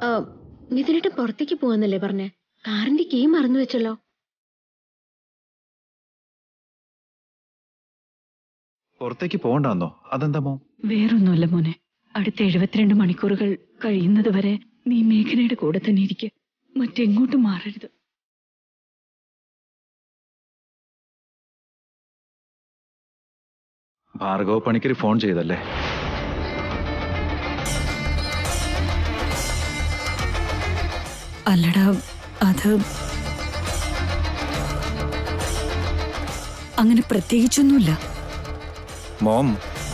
ആ, മിഥുനേട്ടൻ പുറത്തേക്ക് പോവാന്നല്ലേ പറഞ്ഞേ കാറിന്റെ കീ മറന്നു വെച്ചല്ലോ പുറത്തേക്ക് പോകണ്ടെന്നോ അതെന്താ മോം വേറൊന്നുമല്ല മോനെ അടുത്ത എഴുപത്തിരണ്ട് മണിക്കൂറുകൾ കഴിയുന്നത് വരെ നീ മേഘനയുടെ കൂടെ തന്നെ ഇരിക്കുക മറ്റെങ്ങോട്ടും മാറരുത് ഭാർഗവ പണിക്കര് ഫോൺ ചെയ്തല്ലേ അല്ലടാ അത് അങ്ങനെ പ്രത്യേകിച്ചൊന്നുമില്ല മോം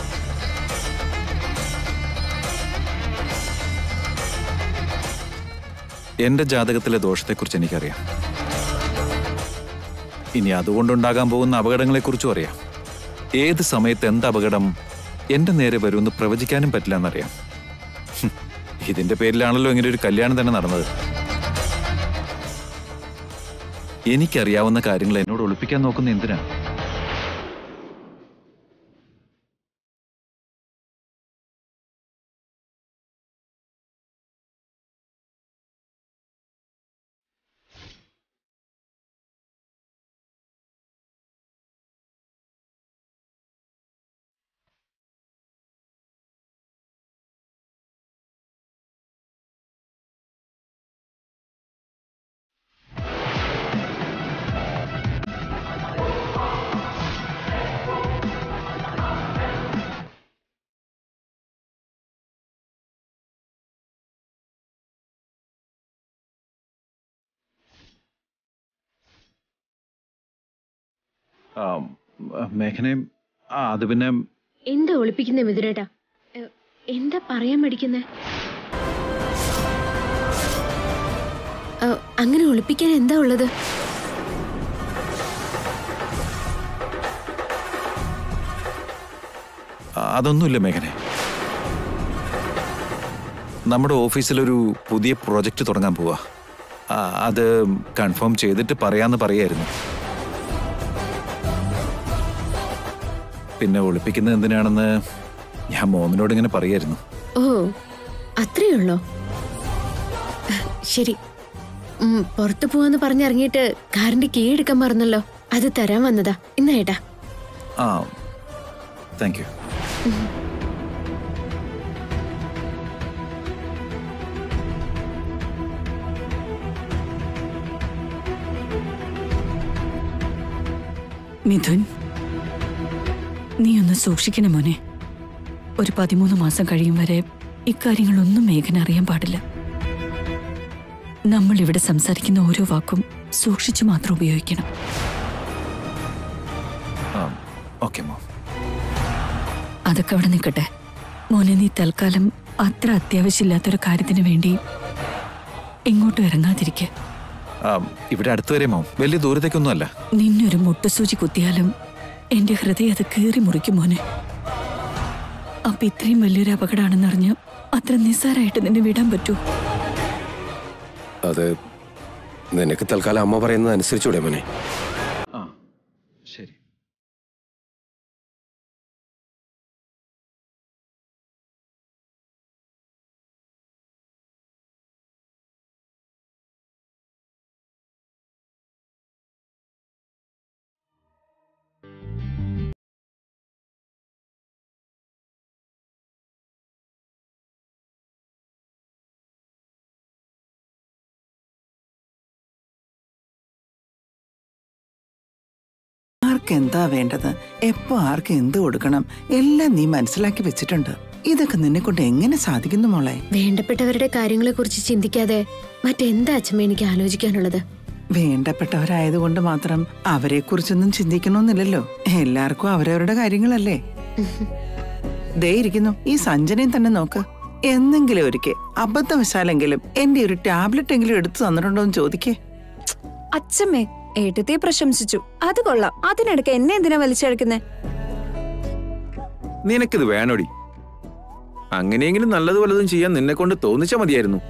എന്റെ ജാതകത്തിലെ ദോഷത്തെക്കുറിച്ച് എനിക്കറിയാം ഇനി അതുകൊണ്ടുണ്ടാകാൻ പോകുന്ന അപകടങ്ങളെക്കുറിച്ചും അറിയാം ഏത് സമയത്ത് എന്ത് അപകടം എന്റെ നേരെ വരുമെന്ന് പ്രവചിക്കാനും പറ്റില്ല എന്നറിയാം ഹും, ഇതിന്റെ പേരിലാണല്ലോ ഇങ്ങനെ ഒരു കല്യാണം തന്നെ നടന്നത് എനിക്കറിയാവുന്ന കാര്യങ്ങൾ എന്നോട് ഒളിപ്പിക്കാൻ നോക്കുന്ന എന്തിനാ ആ, മേഘനയും ആ അത് പിന്നെ എന്താ ഒളിപ്പിക്കുന്നേ മിഥുനേട്ടാ ഏ, എന്താ പറയാൻ മടിക്കുന്നേ ആ, അങ്ങനെ ഒളിപ്പിക്കാൻ എന്താ ഉള്ളത് ആ, അതൊന്നുമില്ല മേഘനെ നമ്മുടെ ഓഫീസിലൊരു പുതിയ പ്രോജക്റ്റ് തുടങ്ങാൻ പോവാ ആ, അത് കൺഫേം ചെയ്തിട്ട് പറയാന്ന് പറയായിരുന്നു പിന്നെ ഒളിപ്പിക്കുന്നത് എന്തിനാണെന്ന് ഞാൻ മോമിനോട് ഇങ്ങനെ പറയായിരുന്നു ഓ അത്രേ ഉള്ളോ ശരി ഉം, പുറത്തു പോവാന്ന് പറഞ്ഞിറങ്ങിയിട്ട് കാറിന്റെ കീ എടുക്കാൻ മറന്നല്ലോ അത് തരാൻ വന്നതാ ഇന്നാ ഏട്ടാ ആ താങ്ക് യു മിഥുൻ നീ ഒന്ന് സൂക്ഷിക്കണം മോനെ ഒരു പതിമൂന്ന് മാസം കഴിയും വരെ ഇക്കാര്യങ്ങളൊന്നും മേഘന അറിയാൻ പാടില്ല നമ്മൾ ഇവിടെ സംസാരിക്കുന്ന ഓരോ വാക്കും സൂക്ഷിച്ചു മാത്രം ഉപയോഗിക്കണം ആ ഓക്കെ മോം അതൊക്കെ അവിടെ നിൽക്കട്ടെ മോനെ നീ തൽക്കാലം അത്ര അത്യാവശ്യമില്ലാത്തൊരു കാര്യത്തിന് വേണ്ടി ഇങ്ങോട്ടും ഇറങ്ങാതിരിക്കെ ആ, ഇവിടെ അടുത്ത് വരെ മോം വലിയ ദൂരത്തേക്കൊന്നും അല്ല നിന്നൊരു മുട്ടുസൂചി കുത്തിയാലും എന്റെ ഹൃദയം അത് കീറി മുറിക്കും മോനെ അപ്പൊ ഇത്രയും വലിയൊരു അപകടമാണെന്നറിഞ്ഞ് അത്ര നിസ്സാരമായിട്ട് നിന്നെ വിടാൻ പറ്റൂ അത് നിനക്ക് തൽക്കാലം അമ്മ പറയുന്നത് അനുസരിച്ചൂടെ മോനെ ആ ശരി ആർക്ക് എന്താ വേണ്ടത് എപ്പോ ആർക്ക് എന്ത് കൊടുക്കണം എല്ലാം നീ മനസ്സിലാക്കി വെച്ചിട്ടുണ്ട് ഇതൊക്കെ നിന്നെ കൊണ്ട് എങ്ങനെ സാധിക്കുന്നു മോളെ വേണ്ടപ്പെട്ടവരുടെ കാര്യങ്ങളെ കുറിച്ച് ചിന്തിക്കാതെ മറ്റെന്താ അച്ഛമ്മ എനിക്ക് ആലോചിക്കാനുള്ളത് വേണ്ടപ്പെട്ടവരായതുകൊണ്ട് മാത്രം അവരെ കുറിച്ചൊന്നും ചിന്തിക്കണമെന്നില്ലല്ലോ എല്ലാവർക്കും അവരവരുടെ കാര്യങ്ങളല്ലേ ദേ ഇരിക്കുന്നു ഈ സഞ്ജനയും തന്നെ നോക്ക് എന്നെങ്കിലും ഒരിക്കൽ അബദ്ധവശാലെങ്കിലും എന്റെ ഒരു ടാബ്ലറ്റ് എങ്കിലും എടുത്തു തന്നിട്ടുണ്ടോ എന്ന് ചോദിക്കേ അച്ഛമ്മേ ഏട്ടത്തെ പ്രശംസിച്ചു അത് കൊള്ളാം അതിനിടയ്ക്ക് എന്നെ എന്തിനാ വലിച്ചഴക്കുന്നേ നിനക്കിത് വേണോടി അങ്ങനെയെങ്കിലും നല്ലത് വല്ലതും ചെയ്യാൻ നിന്നെ കൊണ്ട് തോന്നിച്ചാ മതിയായിരുന്നു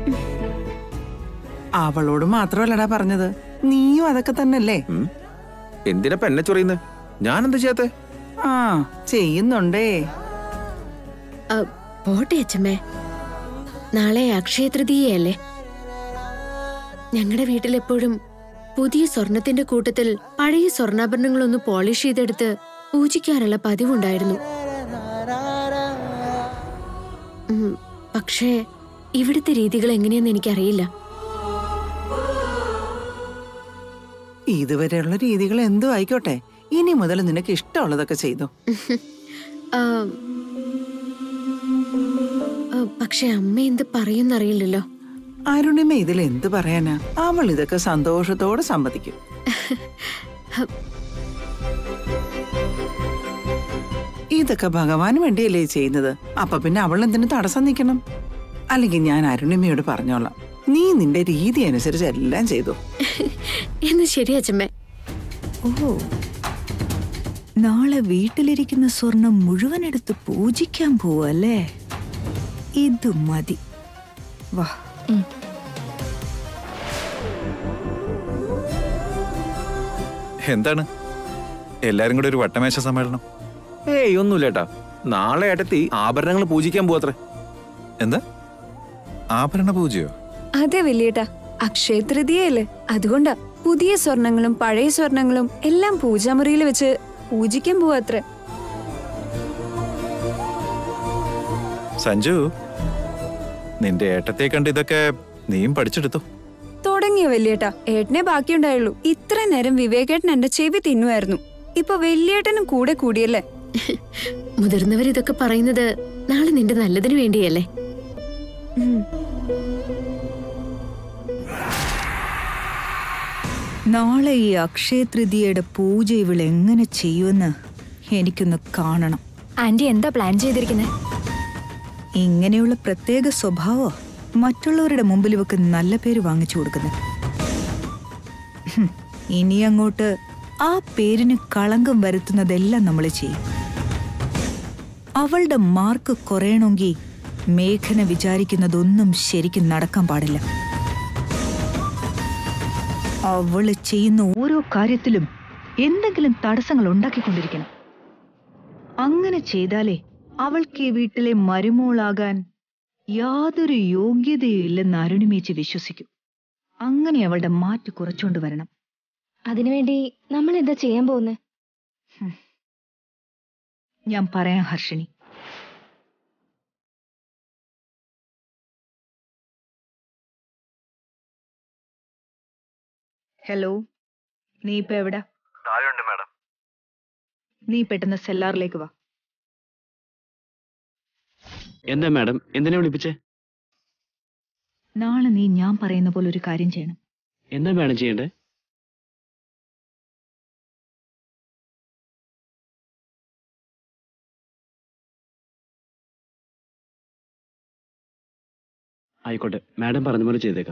അവളോട് മാത്രമല്ലടാ പറഞ്ഞത് നീയും അതൊക്കെ തന്നെയല്ലേ ഉം? എന്തിനപ്പ എന്നെ ചൊറിയുന്നേ ഞാൻ എന്താ ചെയ്യാത്തെ ആ ചെയ്യുന്നുണ്ടേ ആ, പോട്ടെ അച്ഛമ്മേ നാളെ അക്ഷയ തൃതീയല്ലേ ഞങ്ങളുടെ വീട്ടിലെപ്പോഴും പുതിയ സ്വർണത്തിന്റെ കൂട്ടത്തിൽ പഴയ സ്വർണ്ണാഭരണങ്ങളൊന്ന് പോളിഷ് ചെയ്തെടുത്ത് പൂജിക്കാനുള്ള പതിവുണ്ടായിരുന്നു ഉം, പക്ഷേ ഇവിടുത്തെ രീതികൾ എങ്ങനെയെന്ന് എനിക്കറിയില്ല ഇതുവരെയുള്ള രീതികൾ എന്തോ ആയിക്കോട്ടെ ഇനി മുതൽ നിനക്ക് ഇഷ്ടമുള്ളതൊക്കെ ചെയ്തു ആ, ആ, പക്ഷെ അമ്മ എന്ത് പറയുന്നറിയില്ലല്ലോ അരുണിമ ഇതിൽ എന്ത് പറയാനാ അവൾ ഇതൊക്കെ സന്തോഷത്തോടെ സമ്മതിക്കും ഇതൊക്കെ ഭഗവാന് വേണ്ടിയല്ലേ ചെയ്യുന്നത് അപ്പൊ പിന്നെ അവൾ എന്തിനു തടസ്സം നിൽക്കണം അല്ലെങ്കിൽ ഞാൻ അരുണിമയോട് പറഞ്ഞോളാം നീ നിന്റെ രീതി അനുസരിച്ച് എല്ലാം ചെയ്തു എന്ന് ശരി അച്ഛമ്മേ ഓ നാളെ വീട്ടിലിരിക്കുന്ന സ്വർണം മുഴുവൻ എടുത്ത് പൂജിക്കാൻ പോവല്ലേ ഇത് മതി വാ എന്താണ് എല്ലാരും കൂടെ ഒരു വട്ടമേശ സമ്മേളനം ഏയ് ഒന്നുമില്ല ഏട്ടാ നാളെ ഏട്ടത്തി ആഭരണങ്ങൾ പൂജിക്കാൻ പോവത്രേ എന്താ ആഭരണ പൂജയോ അതെ വലിയേട്ടാ അക്ഷയ തൃതീയല്ലേ അതുകൊണ്ടാ പുതിയ സ്വർണങ്ങളും പഴയ സ്വർണങ്ങളും എല്ലാം പൂജാമുറിയിൽ വെച്ച് പൂജിക്കാൻ പോവാത്രേ സഞ്ജു നിന്റെ ഏട്ടത്തെ കണ്ട് ഇതൊക്കെ നീയും പഠിച്ചെടുത്തു തുടങ്ങിയ വലിയേട്ടാ ഏട്ടനെ ബാക്കിയുണ്ടായുള്ളൂ ഇത്ര നേരം വിവേകേട്ടൻ എന്റെ ചെവി തിന്നുമായിരുന്നു ഇപ്പൊ വലിയേട്ടനും കൂടെ കൂടിയല്ലേ മുതിർന്നവർ ഇതൊക്കെ പറയുന്നത് നാളെ നിന്റെ നല്ലതിനു വേണ്ടിയല്ലേ ഉം. നാളെ ഈ അക്ഷയ തൃതീയയുടെ പൂജ ഇവൾ എങ്ങനെ ചെയ്യുമെന്ന് എനിക്കൊന്ന് കാണണം ആന്റി എന്താ പ്ലാൻ ചെയ്തിരിക്കുന്നത് ഇങ്ങനെയുള്ള പ്രത്യേക സ്വഭാവോ മറ്റുള്ളവരുടെ മുമ്പിൽ ഇവക്ക് നല്ല പേര് വാങ്ങിച്ചു കൊടുക്കുന്നത് ഹും, ഇനി അങ്ങോട്ട് ആ പേരിന് കളങ്കം വരുത്തുന്നതെല്ലാം നമ്മൾ ചെയ്യും അവളുടെ മാർക്ക് കുറയണമെങ്കിൽ മേഘന വിചാരിക്കുന്നതൊന്നും ശരിക്കും നടക്കാൻ പാടില്ല അവള് ചെയ്യുന്ന ഓരോ കാര്യത്തിലും എന്തെങ്കിലും തടസ്സങ്ങൾ ഉണ്ടാക്കിക്കൊണ്ടിരിക്കണം അങ്ങനെ ചെയ്താലേ അവൾക്ക് ഈ വീട്ടിലെ മരുമോളാകാൻ യാതൊരു യോഗ്യതയും ഇല്ലെന്ന് അരുണിമേച്ച് വിശ്വസിക്കും അങ്ങനെ അവളുടെ മാറ്റ് കുറച്ചുകൊണ്ട് വരണം അതിനുവേണ്ടി നമ്മൾ എന്താ ചെയ്യാൻ പോകുന്നത് ഞാൻ പറയാം ഹർഷിണി ഹലോ നീ ഇപ്പൊ എവിടാ നീ പെട്ടെന്ന് സെല്ലാറിലേക്ക് വാ എന്താ മാഡം എന്തിനാ വിളിപ്പിച്ചേ നാളെ നീ ഞാൻ പറയുന്ന പോലെ ഒരു കാര്യം ചെയ്യണം എന്താ മാഡം ചെയ്യണ്ടേ ആയിക്കോട്ടെ മാഡം പറഞ്ഞ പോലെ ചെയ്തേക്കാം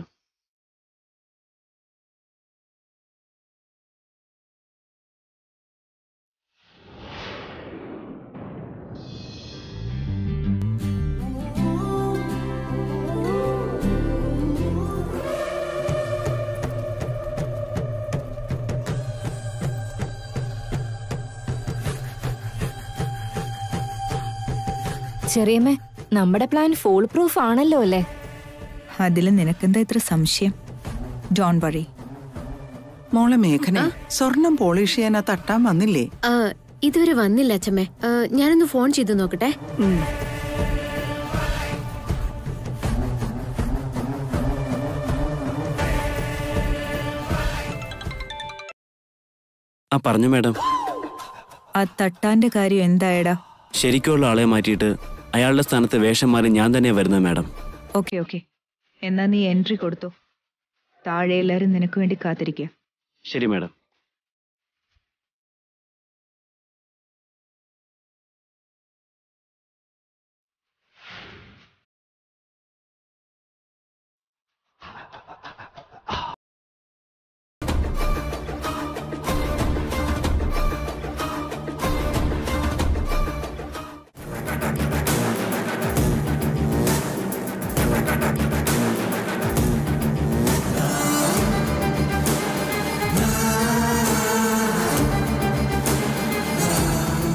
ചെറിയമ്മേ നമ്മുടെ പ്ലാൻ ഫോൾ പ്രൂഫ് ആണല്ലോ അല്ലേ അതിൽ നിനക്കെന്താ ഇത്ര സംശയം ഡോൺ വറി മോളെ മേഘനെ സ്വർണം പോളിഷ് ചെയ്യാൻ ആ തട്ടാൻ വന്നില്ലേ ആ, ഇതുവരെ വന്നില്ല അച്ഛമ്മേ ആ, ഞാനൊന്ന് ഫോൺ ചെയ്ത് നോക്കട്ടെ ആ പറഞ്ഞു മാഡം ആ തട്ടാന്റെ കാര്യം എന്തായടാ ശരിക്കുള്ള ആളെ മാറ്റിയിട്ട് അയാളുടെ സ്ഥാനത്ത് വേഷം മാറി ഞാൻ തന്നെ വരുന്നത് മാഡം ഓക്കെ ഓക്കെ എന്നാ നീ എൻട്രി കൊടുത്തു താഴെ എല്ലാരും നിനക്ക് വേണ്ടി കാത്തിരിക്കുക ശരി മാഡം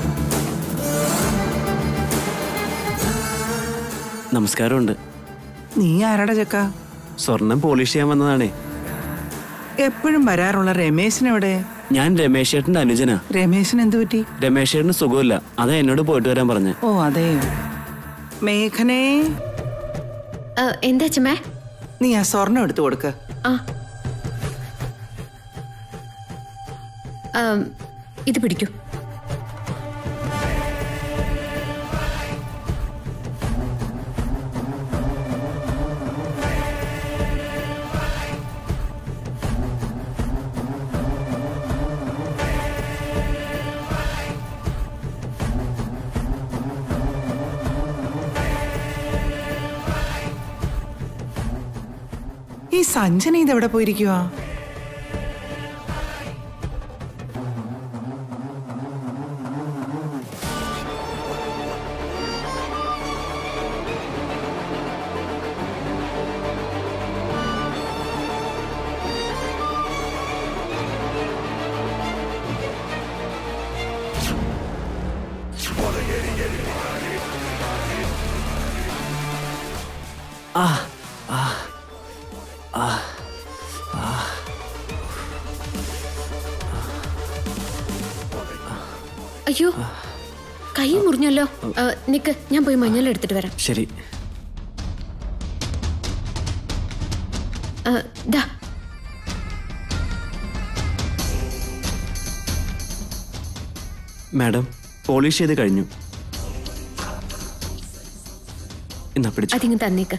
നമസ്കാരമുണ്ട് നീ ആരാടാ ചക്ക സ്വർണം പോളിഷ് ചെയ്യാൻ വന്നതാണേ എപ്പോഴും വരാറുള്ള രമേശിനെവിടെ ഞാൻ രമേശ് ചേട്ടന്റെ അനുജനാ രമേശിന് എന്തു പറ്റി രമേശ് ചേട്ടന് സുഖമില്ല അതാ എന്നോട് പോയിട്ട് വരാൻ പറഞ്ഞേ ഓ അതെ മേഘനേ ആ, എന്താ അച്ഛമ്മേ നീ ആ സ്വർണം എടുത്തു കൊടുക്ക ആ ആം, ഇത് പിടിക്കൂ ഈ സഞ്ജന ഇതെവിടെ പോയിരിക്കുവാ അയ്യോ കൈ മുറിഞ്ഞല്ലോ ആ, നിക്ക് ഞാൻ പോയി മഞ്ഞൾ എടുത്തിട്ട് വരാം ശരി ആ, ദാ മാഡം പോളിഷ് ചെയ്ത് കഴിഞ്ഞു എന്നാ പിടിച്ചു അതിങ്ങ് തന്നേക്ക്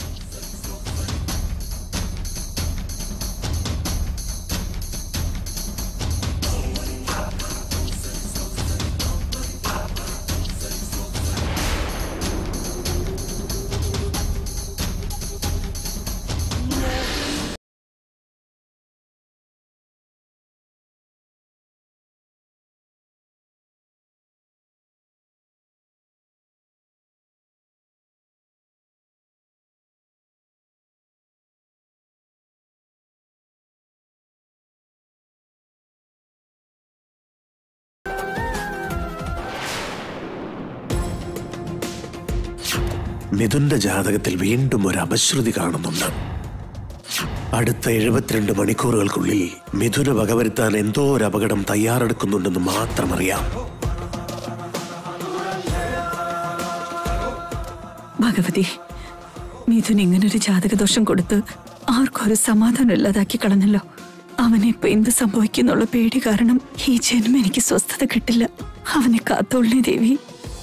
മിഥുന്റെ ജാതകത്തിൽ വീണ്ടും ഒരു അപശ്രുതി കാണുന്നുണ്ട് അടുത്ത എഴുപത്തിരണ്ട് മണിക്കൂറുകൾക്കുള്ളിൽ മിഥുന് വകവരുത്താൻ എന്തോ ഒരു അപകടം തയ്യാറെടുക്കുന്നുണ്ടെന്ന് മാത്രം അറിയാം ഭഗവതി മിഥുൻ ഇങ്ങനൊരു ജാതകദോഷം കൊടുത്ത് ആർക്കും ഒരു സമാധാനം ഇല്ലാതാക്കി കളഞ്ഞല്ലോ അവനെ ഇപ്പൊ എന്ത് സംഭവിക്കുന്നുള്ള പേടി കാരണം ഈ ജന്മം എനിക്ക് സ്വസ്ഥത കിട്ടില്ല അവനെ കാത്തോളേ ദേവി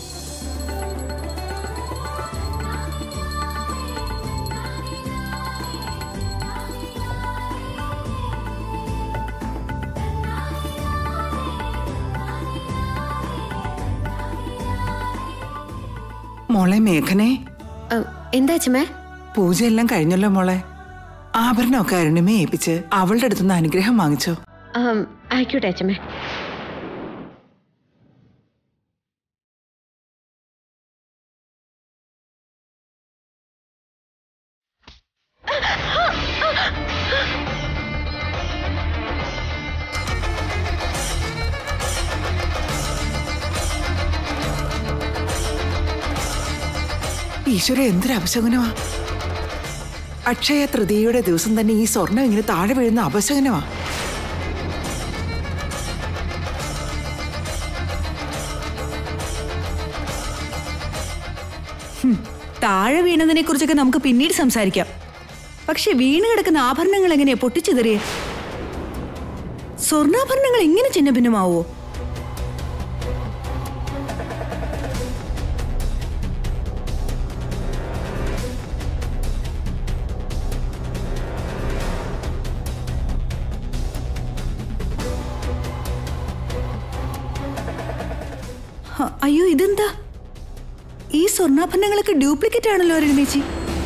മോളെ മേഘനെ ആ, എന്താ അച്ഛമ്മേ പൂജയെല്ലാം കഴിഞ്ഞല്ലോ മോളെ ആഭരണമൊക്കെ അരുണിമയെ ഏൽപ്പിച്ച് അവളുടെ അടുത്തുനിന്ന് അനുഗ്രഹം വാങ്ങിച്ചോ ആം, ആയിക്കോട്ടെ അച്ഛമ്മേ ഈശ്വര എന്തൊരു അപശകുനമാ അക്ഷയ തൃതീയയുടെ ദിവസം തന്നെ ഈ സ്വർണം ഇങ്ങനെ താഴെ വീഴുന്ന അപശകുനമാ താഴെ വീണതിനെ കുറിച്ചൊക്കെ നമുക്ക് പിന്നീട് സംസാരിക്കാം പക്ഷെ വീണ് കിടക്കുന്ന ആഭരണങ്ങൾ എങ്ങനെയാ പൊട്ടിച്ചെതറിയ സ്വർണ്ണാഭരണങ്ങൾ എങ്ങനെ ചിന്ന ഭിന്നമാവോ ഹ, അയ്യോ ഇതെന്താ ഈ സ്വർണ്ണാഭരണങ്ങളൊക്കെ ഡ്യൂപ്ലിക്കേറ്റ് ആണല്ലോ അരുണേച്ചി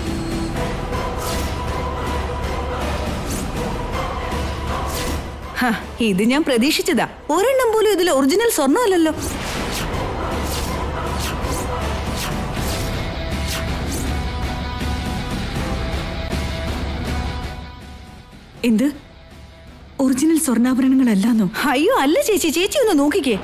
ഹ, ഇത് ഞാൻ പ്രതീക്ഷിച്ചതാ ഒരെണ്ണം പോലും ഇതിൽ ഒറിജിനൽ സ്വർണ്ണമല്ലല്ലോ എന്ത് ഒറിജിനൽ സ്വർണ്ണാഭരണങ്ങളല്ലാന്നോ അയ്യോ അല്ല ചേച്ചി ചേച്ചി ഒന്ന് നോക്കിക്കേ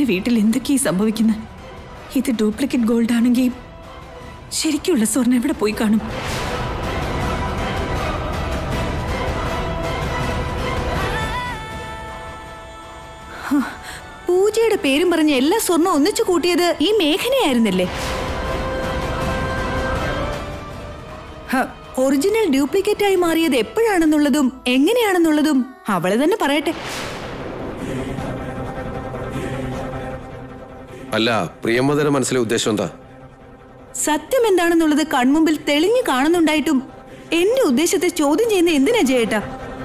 വീട്ടിൽ എന്തൊക്കെയാ സംഭവിക്കുന്നത് ഇത് ഡ്യൂപ്ലിക്കേറ്റ് ഗോൾഡ് ആണെങ്കിൽ ശരിക്കുള്ള സ്വർണ്ണം എവിടെ പോയി കാണും ഹ, പൂജയുടെ പേരും പറഞ്ഞ് എല്ലാ സ്വർണം ഒന്നിച്ചു കൂട്ടിയത് ഈ മേഘനയായിരുന്നില്ലേ ഹ, ഒറിജിനൽ ഡ്യൂപ്ലിക്കേറ്റ് ആയി മാറിയത് എപ്പോഴാണെന്നുള്ളതും എങ്ങനെയാണെന്നുള്ളതും അവള് തന്നെ പറയട്ടെ അല്ല പ്രിയമതയുടെ മനസ്സിലെ ഉദ്ദേശം എന്താ സത്യം എന്താണെന്നുള്ളത് കൺമുമ്പിൽ തെളിഞ്ഞു കാണുന്നുണ്ടായിട്ടും എന്റെ ഉദ്ദേശത്തെ ചോദ്യം ചെയ്യുന്ന എന്തിനാ ജയേട്ടാ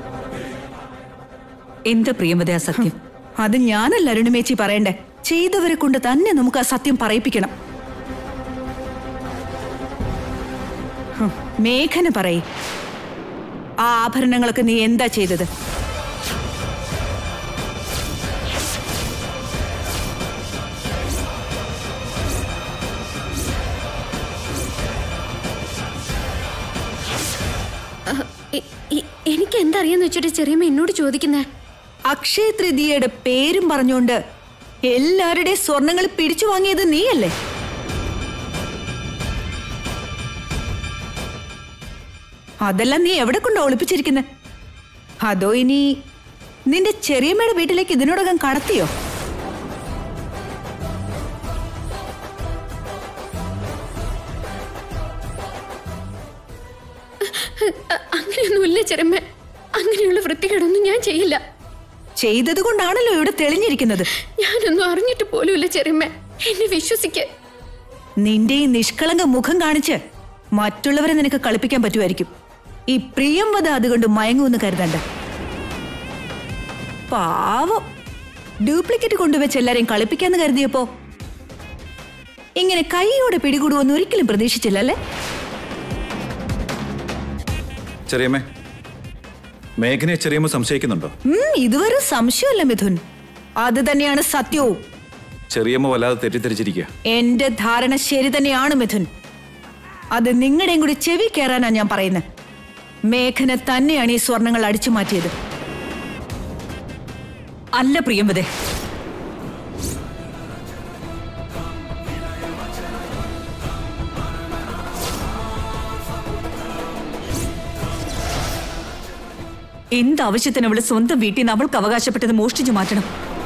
എന്താ പ്രിയമതയാ സത്യം അത് ഞാനല്ല അരുണിമേച്ചി പറയണ്ടേ ചെയ്തവരെ കൊണ്ട് തന്നെ നമുക്ക് ആ സത്യം പറയിപ്പിക്കണം ഹും, മേഘന പറയ് ആ ആഭരണങ്ങളൊക്കെ നീ എന്താ ചെയ്തത് എനിക്ക് എന്തറിയാന്ന് വെച്ചിട്ട് ചെറിയമ്മ എന്നോട് ചോദിക്കുന്നേ അക്ഷയ തൃതീയയുടെ പേരും പറഞ്ഞുകൊണ്ട് എല്ലാവരുടെയും സ്വർണങ്ങൾ പിടിച്ചു വാങ്ങിയത് നീയല്ലേ അതെല്ലാം നീ എവിടെ കൊണ്ടാ ഒളിപ്പിച്ചിരിക്കുന്നത് അതോ ഇനി നിന്റെ ചെറിയമ്മയുടെ വീട്ടിലേക്ക് ഇതിനോടകം കടത്തിയോ അ- അങ്ങനെയൊന്നുമില്ല ചെറിയമ്മ അങ്ങനെയുള്ള വൃത്തികേടൊന്നും ഞാൻ ചെയ്യില്ല ചെയ്തത് കൊണ്ടാണല്ലോ ഇവിടെ തെളിഞ്ഞിരിക്കുന്നത് ഞാനൊന്നും അറിഞ്ഞിട്ട് പോലുമില്ല ചെറിയമ്മ എന്നെ വിശ്വസിക്ക് നിന്റെ ഈ നിഷ്കളങ്ക മുഖം കാണിച്ച് മറ്റുള്ളവരെ നിനക്ക് കളിപ്പിക്കാൻ പറ്റുമായിരിക്കും ഈ പ്രിയംവത അതുകൊണ്ട് മയങ്ങുമെന്ന് കരുതണ്ട പാവം ഡ്യൂപ്ലിക്കേറ്റ് കൊണ്ടുവച്ച് എല്ലാരെയും കളിപ്പിക്കാന്ന് കരുതിയപ്പോ ഇങ്ങനെ കൈയോടെ പിടികൂടുമെന്ന് ഒരിക്കലും പ്രതീക്ഷിച്ചില്ല അല്ലേ ചെറിയമ്മേ മേഘനയെ ചെറിയമ്മ സംശയിക്കുന്നുണ്ടോ ഉം, ഇതുവരെ സംശയമല്ല മിഥുൻ അത് തന്നെയാണ് സത്യവും ചെറിയമ്മ വല്ലാതെ തെറ്റിദ്ധരിച്ചിരിക്കുക എന്റെ ധാരണ ശരി തന്നെയാണ് മിഥുൻ അത് നിങ്ങളുടെയും കൂടി ചെവി കയറാനാ ഞാൻ പറയുന്നത് മേഘന തന്നെയാണ് ഈ സ്വർണങ്ങൾ അടിച്ചു മാറ്റിയത് അല്ല പ്രിയമ്പതേ എന്താവശ്യത്തിന് അവള് സ്വന്തം വീട്ടിൽ നിന്ന് അവൾക്ക് അവകാശപ്പെട്ടത് മോഷ്ടിച്ചു മാറ്റണം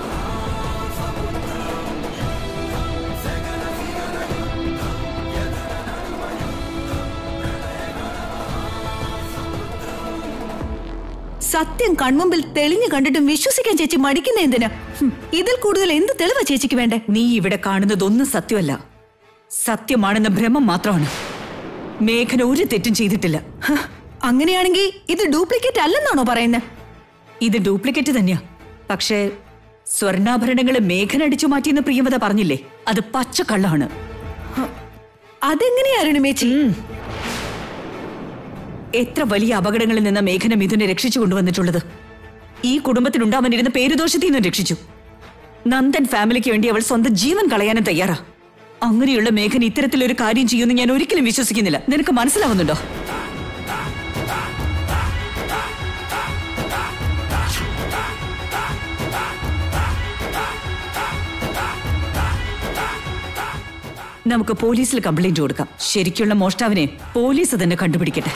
സത്യം കൺമുമ്പിൽ തെളിഞ്ഞു കണ്ടിട്ടും വിശ്വസിക്കാൻ ചേച്ചി മടിക്കുന്ന എന്തിനാ ഹും, ഇതിൽ കൂടുതൽ എന്ത് തെളിവാ ചേച്ചിക്ക് വേണ്ടേ നീ ഇവിടെ കാണുന്നതൊന്നും സത്യമല്ല സത്യമാണെന്ന ഭ്രമം മാത്രമാണ് മേഘന ഒരു തെറ്റും ചെയ്തിട്ടില്ല അങ്ങനെയാണെങ്കിൽ ഇത് ഡ്യൂപ്ലിക്കേറ്റ് അല്ലെന്നാണോ പറയുന്നത് ഇത് ഡ്യൂപ്ലിക്കേറ്റ് തന്നെയാ പക്ഷേ സ്വർണ്ണാഭരണങ്ങള് മേഘന അടിച്ചു മാറ്റിയെന്ന് പ്രിയമത പറഞ്ഞില്ലേ അത് പച്ചക്കള്ളാണ് അതെങ്ങനെയായിരുന്നു മേച്ചി എത്ര വലിയ അപകടങ്ങളിൽ നിന്ന് മേഘന മിഥുനെ രക്ഷിച്ചു കൊണ്ടുവന്നിട്ടുള്ളത് ഈ കുടുംബത്തിനുണ്ടാവാനിരുന്ന പേരുദോഷത്തിൽ നിന്നും രക്ഷിച്ചു നന്ദൻ ഫാമിലിക്ക് വേണ്ടി അവൾ സ്വന്തം ജീവൻ കളയാനും തയ്യാറാ അങ്ങനെയുള്ള മേഘന ഇത്തരത്തിലൊരു കാര്യം ചെയ്യുമെന്ന് ഞാൻ ഒരിക്കലും വിശ്വസിക്കുന്നില്ല നിനക്ക് മനസ്സിലാവുന്നുണ്ടോ നമുക്ക് പോലീസിൽ കംപ്ലൈന്റ് കൊടുക്കാം ശരിക്കുള്ള മോഷ്ടാവിനെ പോലീസ് തന്നെ കണ്ടുപിടിക്കട്ടെ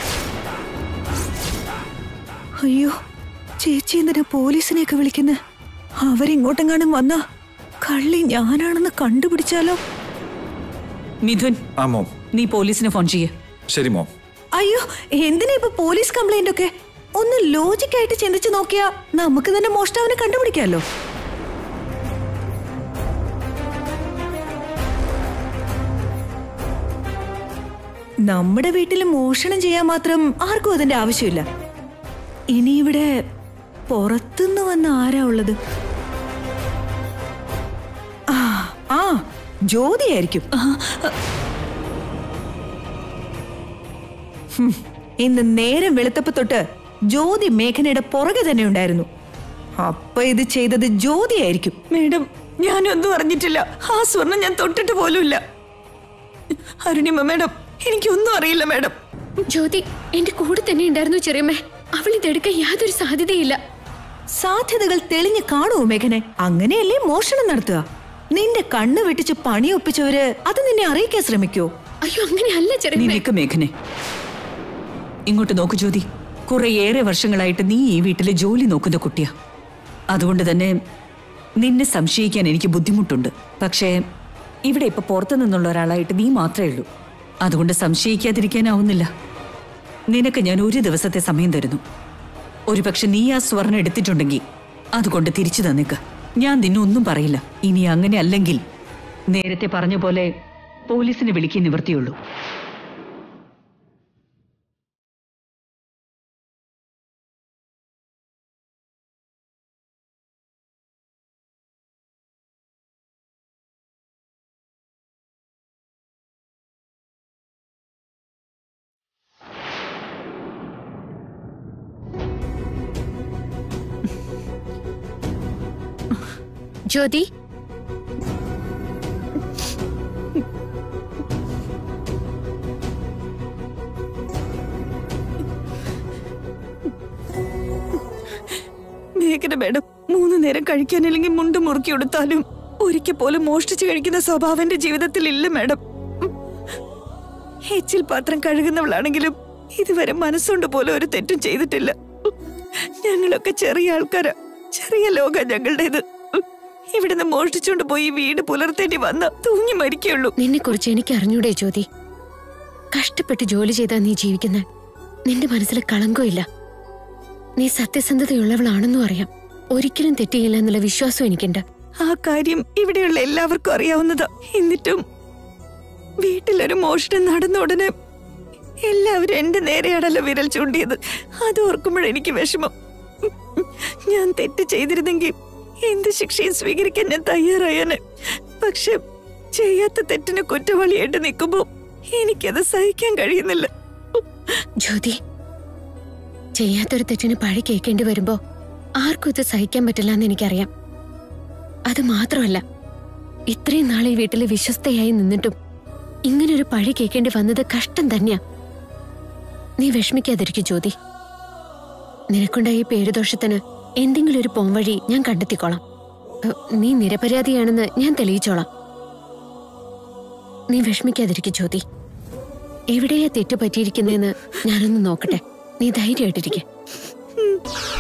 അയ്യോ ചേച്ചി എന്തിനാ പോലീസിനെയൊക്കെ വിളിക്കുന്നത് അവരിങ്ങോട്ടെങ്ങാനും വന്ന കള്ളി ഞാനാണെന്ന് കണ്ടുപിടിച്ചാലോ മിഥുൻ ആ മോം നീ പോലീസിന് ഫോൺ ചെയ്യേ ശരി മോം അയ്യോ എന്തിനാ ഇപ്പൊ പോലീസ് കംപ്ലൈന്റ് ഒക്കെ ഒന്ന് ലോജിക്കായിട്ട് ചിന്തിച്ചു നോക്കിയാ നമുക്ക് തന്നെ മോഷ്ടാവിനെ കണ്ടുപിടിക്കാമല്ലോ നമ്മുടെ വീട്ടിൽ മോഷണം ചെയ്യാൻ മാത്രം ആർക്കും അതിന്റെ ആവശ്യമില്ല ഇനി ഇവിടെ പുറത്തുനിന്ന് വന്ന ആരാ ഉള്ളത് ആ ആ ജ്യോതിയായിരിക്കും ഹും, ഇന്ന് നേരം വെളുത്തപ്പ തൊട്ട് ജ്യോതി മേഘനയുടെ പുറകെ തന്നെ ഉണ്ടായിരുന്നു അപ്പൊ ഇത് ചെയ്തത് ജ്യോതിയായിരിക്കും മേഡം ഞാനൊന്നും അറിഞ്ഞിട്ടില്ല ആ സ്വർണം ഞാൻ തൊട്ടിട്ട് പോലുമില്ല അരുണിമ മേഡം എനിക്കൊന്നും അറിയില്ല മേഡം ജ്യോതി എന്റെ കൂടെ തന്നെ ഉണ്ടായിരുന്നു ചെറിയമ്മേ അവൾ ഇതെടുക്കാൻ യാതൊരു സാധ്യതയില്ല സാധ്യതകൾ തെളിഞ്ഞു കാണുമോ മേഘനെ അങ്ങനെയല്ലേ മോഷണം നടത്തുക നിന്റെ കണ്ണ് വെട്ടിച്ച് പണി ഒപ്പിച്ചവര് അത് നിന്നെ അറിയിക്കാൻ ശ്രമിക്കോ അയ്യോ അങ്ങനെയല്ല നീ ചെറിയ നിൽക്ക് മേഘനെ ഇങ്ങോട്ട് നോക്കു ജ്യോതി കുറേയേറെ വർഷങ്ങളായിട്ട് നീ ഈ വീട്ടിലെ ജോലി നോക്കുന്ന കുട്ടിയാ അതുകൊണ്ട് തന്നെ നിന്നെ സംശയിക്കാൻ എനിക്ക് ബുദ്ധിമുട്ടുണ്ട് പക്ഷേ ഇവിടെ ഇപ്പൊ പുറത്തു നിന്നുള്ള ഒരാളായിട്ട് നീ മാത്രമേ ഉള്ളൂ അതുകൊണ്ട് സംശയിക്കാതിരിക്കാനാവുന്നില്ല നിനക്ക് ഞാൻ ഒരു ദിവസത്തെ സമയം തരുന്നു ഒരു പക്ഷെ നീ ആ സ്വർണം എടുത്തിട്ടുണ്ടെങ്കിൽ അതുകൊണ്ട് തിരിച്ചു തന്നേക്ക് ഞാൻ നിന്നെ ഒന്നും പറയില്ല ഇനി അങ്ങനെ അല്ലെങ്കിൽ നേരത്തെ പറഞ്ഞ പോലെ പോലീസിനെ വിളിക്കാൻ നിവർത്തിയുള്ളൂ ജ്യോതി മേഘന മേഡം മൂന്ന് നേരം കഴിക്കാനില്ലെങ്കിൽ മുണ്ട് മുറുക്കി കൊടുത്താലും ഒരിക്കൽ പോലും മോഷ്ടിച്ചു കഴിക്കുന്ന സ്വഭാവം എന്റെ ജീവിതത്തിൽ ഇല്ല മാഡം എച്ചിൽ പാത്രം കഴുകുന്നവളാണെങ്കിലും ഇതുവരെ മനസ്സുകൊണ്ട് പോലും ഒരു തെറ്റും ചെയ്തിട്ടില്ല ഞങ്ങളൊക്കെ ചെറിയ ആൾക്കാരാ ചെറിയ ലോക ഞങ്ങളുടേത് ഇവിടുന്ന് മോഷ്ടിച്ചുകൊണ്ട് പോയി ഈ വീട് പുലർത്തേണ്ടി വന്ന തൂങ്ങി മരിക്കുള്ളൂ നിന്നെ കുറിച്ച് എനിക്ക് അറിഞ്ഞൂടെ ജ്യോതി കഷ്ടപ്പെട്ട് ജോലി ചെയ്താ നീ ജീവിക്കുന്ന നിന്റെ മനസ്സിൽ കളങ്കമില്ല നീ സത്യസന്ധതയുള്ളവളാണെന്നും അറിയാം ഒരിക്കലും തെറ്റിയില്ല എന്നുള്ള വിശ്വാസം എനിക്കുണ്ട് ആ കാര്യം ഇവിടെയുള്ള എല്ലാവർക്കും അറിയാവുന്നതാ എന്നിട്ടും വീട്ടിലൊരു മോഷണം നടന്ന ഉടനെ എല്ലാവരും എന്റെ നേരെയാണല്ലോ വിരൽ ചൂണ്ടിയത് അത് ഓർക്കുമ്പോഴെനിക്ക് വിഷമം ഞാൻ തെറ്റ് ചെയ്തിരുന്നെങ്കിൽ എന്ത് ശിക്ഷയും സ്വീകരിക്കാൻ ഞാൻ തയ്യാറായാണ് പക്ഷെ ചെയ്യാത്ത തെറ്റിന് കുറ്റവാളിയായിട്ട് നിൽക്കുമ്പോ എനിക്കത് സഹിക്കാൻ കഴിയുന്നില്ല ജ്യോതി ചെയ്യാത്തൊരു തെറ്റിന് പഴി കേൾക്കേണ്ടി വരുമ്പോ ആർക്കും ഇത് സഹിക്കാൻ പറ്റില്ല എന്ന് എനിക്കറിയാം അത് മാത്രമല്ല ഇത്രയും നാൾ ഈ വീട്ടിൽ വിശ്വസ്തയായി നിന്നിട്ടും ഇങ്ങനൊരു പഴി കേൾക്കേണ്ടി വന്നത് കഷ്ടം തന്നെയാ നീ വിഷമിക്കാതിരിക്കും ജ്യോതി നിനക്കുണ്ടായ ഈ പേരുദോഷത്തിന് എന്തെങ്കിലും ഒരു പോംവഴി ഞാൻ കണ്ടെത്തിക്കോളാം ഏ, നീ നിരപരാധിയാണെന്ന് ഞാൻ തെളിയിച്ചോളാം നീ വിഷമിക്കാതിരിക്കും ജ്യോതി എവിടെയാ തെറ്റ് പറ്റിയിരിക്കുന്നതെന്ന് ഞാനൊന്ന് നോക്കട്ടെ നീ ധൈര്യമായിട്ടിരിക്കെ